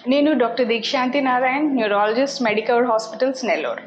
నేను doctor Deekshanti Narayan neurologist Medicover hospitals Nellore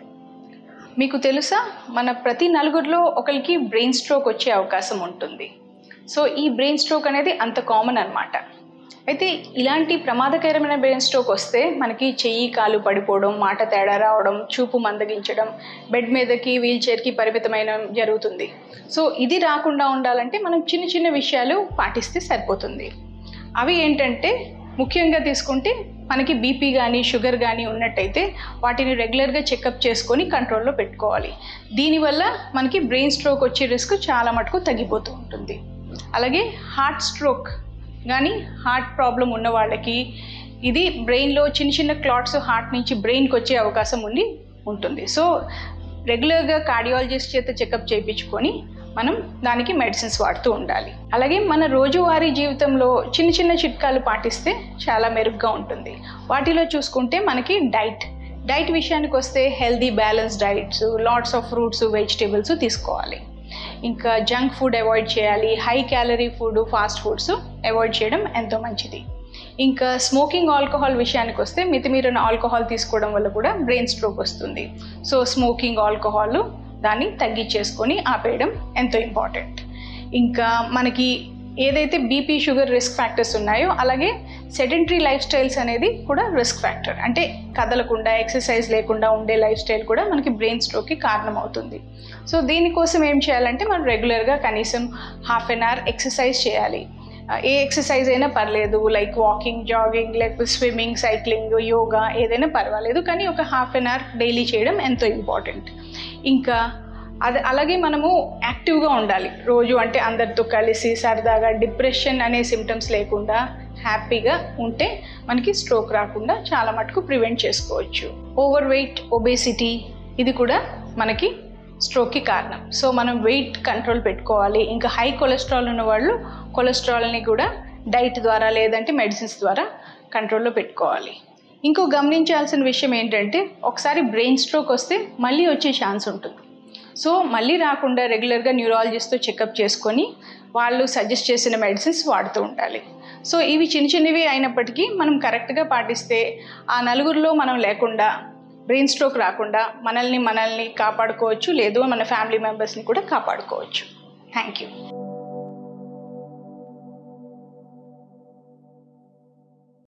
మీకు తెలుసా మన ప్రతి నలుగురిలో ఒకరికి బ్రెయిన్ స్ట్రోక్ వచ్చే అవకాశం ఉంటుంది సో ఈ బ్రెయిన్ స్ట్రోక్ అనేది అంత కామన్ అనమాట అయితే ఇలాంటి ప్రమాదకరమైన బ్రెయిన్ స్ట్రోక్ వస్తే మనకి చెయ్యి కాలు పడిపోవడం మాట తేడా రావడం చూపు మందగించడం బెడ్ మీదకి వీల్ చైర్కి పరిమితమైన జరుగుతుంది సో ఇది రాకుండా ఉండాలంటే మనం చిన్న చిన్న విషయాలు పాటిస్తే సరిపోతుంది అవి ఏంటంటే ముఖ్యంగా తీసుకుంటే మనకి బీపీ కానీ షుగర్ కానీ ఉన్నట్టయితే వాటిని రెగ్యులర్గా చెకప్ చేసుకొని కంట్రోల్లో పెట్టుకోవాలి దీనివల్ల మనకి బ్రెయిన్ స్ట్రోక్ వచ్చే రిస్క్ చాలా మటుకు తగ్గిపోతూ ఉంటుంది అలాగే హార్ట్ స్ట్రోక్ కానీ హార్ట్ ప్రాబ్లం ఉన్న వాళ్ళకి ఇది బ్రెయిన్లో చిన్న చిన్న క్లాట్స్ హార్ట్ నుంచి బ్రెయిన్కి వచ్చే అవకాశం ఉండి ఉంటుంది సో రెగ్యులర్గా కార్డియాలజిస్ట్ చేత చెకప్ చేయించుకొని మనం దానికి మెడిసిన్స్ వాడుతూ ఉండాలి అలాగే మన రోజువారీ జీవితంలో చిన్న చిన్న చిట్కాలు పాటిస్తే చాలా మెరుగ్గా ఉంటుంది వాటిలో చూసుకుంటే మనకి డైట్ డైట్ విషయానికి వస్తే healthy balance diets lots of fruits vegetables తీసుకోవాలి ఇంకా జంక్ ఫుడ్ అవాయిడ్ చేయాలి high calorie food fast foods avoid చేయడం ఎంతో మంచిది ఇంకా స్మోకింగ్ ఆల్కహాల్ విషయానికి వస్తే మితిమీరిన ఆల్కహాల్ తీసుకోవడం వల్ల కూడా బ్రెయిన్ స్ట్రోక్ వస్తుంది సో స్మోకింగ్ ఆల్కహాల్ దాన్ని తగ్గించేసుకొని ఆపేయడం ఎంతో ఇంపార్టెంట్ ఇంకా మనకి ఏదైతే బీపీ షుగర్ రిస్క్ ఫ్యాక్టర్స్ ఉన్నాయో అలాగే సెడెంటరీ లైఫ్ స్టైల్స్ అనేది కూడా రిస్క్ ఫ్యాక్టర్ అంటే కదలకుండా ఎక్సర్సైజ్ లేకుండా ఉండే లైఫ్ స్టైల్ కూడా మనకి బ్రెయిన్ స్ట్రోక్కి కారణం అవుతుంది సో దీనికోసం ఏం చేయాలంటే మనం రెగ్యులర్గా కనీసం హాఫ్ అన్ అవర్ ఎక్సర్సైజ్ చేయాలి ఏ ఎక్సర్సైజ్ అయినా పర్లేదు లైక్ వాకింగ్ జాగింగ్ లేకపోతే స్విమ్మింగ్ సైక్లింగ్ యోగా ఏదైనా పర్వాలేదు కానీ ఒక హాఫ్ అన్ అవర్ డైలీ చేయడం ఎంతో ఇంపార్టెంట్ ఇంకా అది అలాగే మనము యాక్టివ్గా ఉండాలి రోజు అంటే అందరితో కలిసి సరదాగా డిప్రెషన్ అనే సిమ్టమ్స్ లేకుండా హ్యాపీగా ఉంటే మనకి స్ట్రోక్ రాకుండా చాలా మటుకు ప్రివెంట్ చేసుకోవచ్చు ఓవర్ వెయిట్ ఒబేసిటీ ఇది కూడా మనకి స్ట్రోక్కి కారణం సో మనం వెయిట్ కంట్రోల్ పెట్టుకోవాలి ఇంకా హై కొలెస్ట్రాల్ ఉన్న వాళ్ళు కొలెస్ట్రాల్ని కూడా డైట్ ద్వారా లేదంటే మెడిసిన్స్ ద్వారా కంట్రోల్లో పెట్టుకోవాలి ఇంకో గమనించాల్సిన విషయం ఏంటంటే ఒకసారి బ్రెయిన్ స్ట్రోక్ వస్తే మళ్ళీ వచ్చే ఛాన్స్ ఉంటుంది సో మళ్ళీ రాకుండా రెగ్యులర్గా న్యూరాలజిస్ట్తో చెకప్ చేసుకొని వాళ్ళు సజెస్ట్ చేసిన మెడిసిన్స్ వాడుతూ ఉండాలి సో ఇవి చిన్న చిన్నవి అయినప్పటికీ మనం కరెక్ట్గా పాటిస్తే ఆ నలుగురిలో మనం లేకుండా బ్రెయిన్ స్ట్రోక్ రాకుండా మనల్ని మనల్ని కాపాడుకోవచ్చు లేదు మన ఫ్యామిలీ మెంబర్స్ని కూడా కాపాడుకోవచ్చు థ్యాంక్ యూ